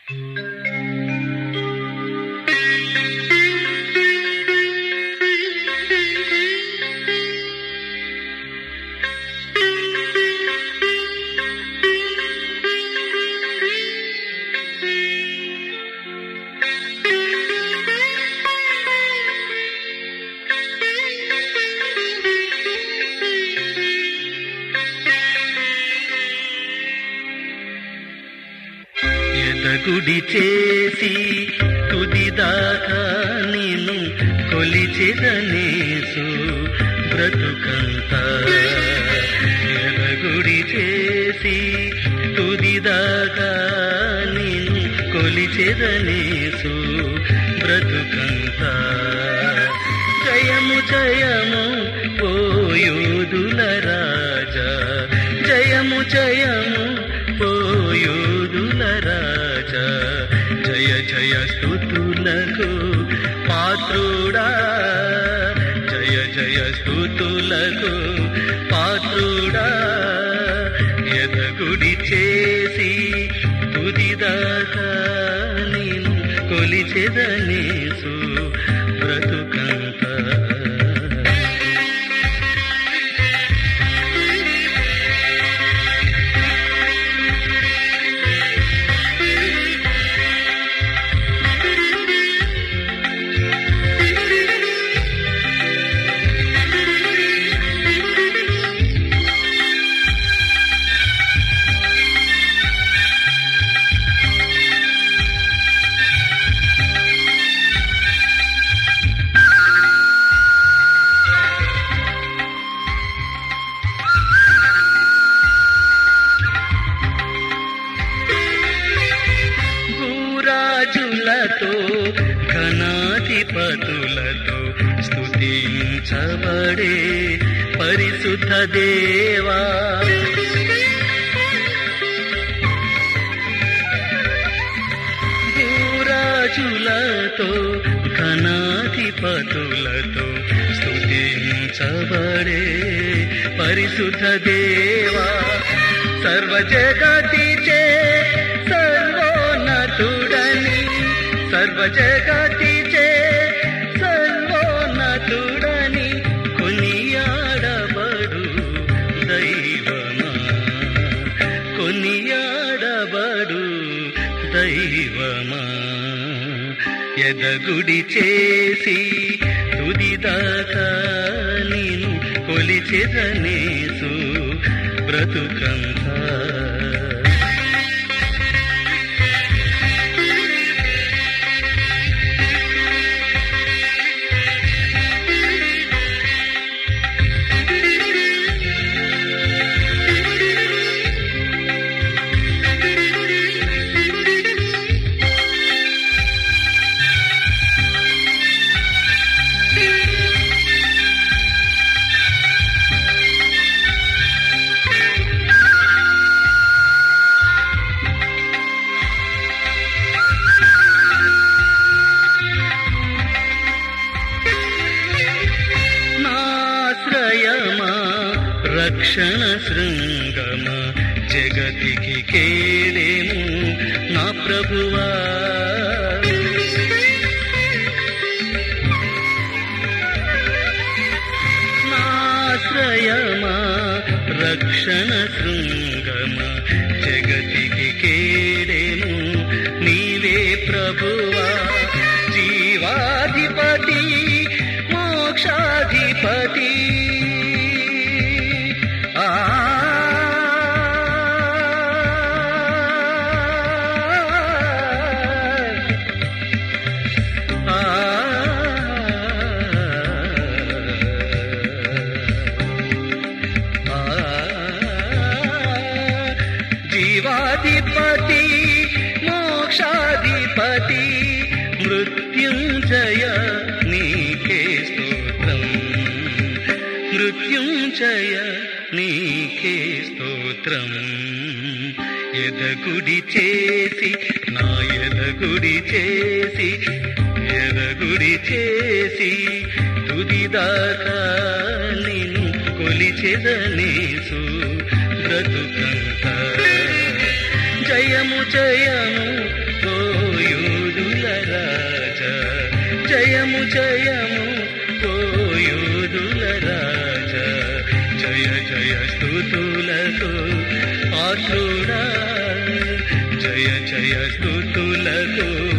ఎదగుడి చేసి తుదిదాకా నేను కొలిచెదనేసు బ్రతుకంత ఎదగుడి చేసి తుదిదాకా నేను కొలిచెదనేసు బ్రతుకంత జయము జయము పోయోదుల రాజా జయము జయము పోయోదుల రాజా జయ జయ స్థుతులకు పాత్రుడా జయ జయ స్థుతులకు పాత్రుడా ఎదగుడి చేసి తుదిదాకా నేను కొలిచెదనేసు బ్రతుకంతా భూరాజులతో ఘనాధిపతులతో స్తుతించబడే పరిశుద్ధ దేవా భూరాజులతో ఘనాధిపతులతో స్తుతించబడే పరిశుద్ధ దేవా సర్వ జగతిచే సర్వోన్నతుడని సర్వ జగతిచే సర్వోన్నతుడని కొనియాడబడు దైవమా కొనియాడబడు దైవమా ఎదగుడి చేసి తుదిదాకా నేను కొలిచెదనేసు బ్రతుకంతా నాశ్రయమా రక్షణ శృంగమా జగతికి కేడేము నా ప్రభువా నాశ్రయమా రక్షణ శృంగమా జగతికి కేడేము నీవే ప్రభువా జీవాధిపతి మోక్షాధిపతి ఆ జీవాధిపతి మోక్షాధిపతి మృత్యుంజయ నీకే స్తోత్రం మృత్యుంజయ నీకే స్తోత్రం ఎదగుడి చేసి నా ఎదగుడి చేసి ఎదగుడి చేసి తుదిదాకా నిన్ను కొలిచెదనేసు బ్రతుకంత జయము జయము ఓ స్థుతులతో ఆశ్రుడా జయ జయ స్థుతులతో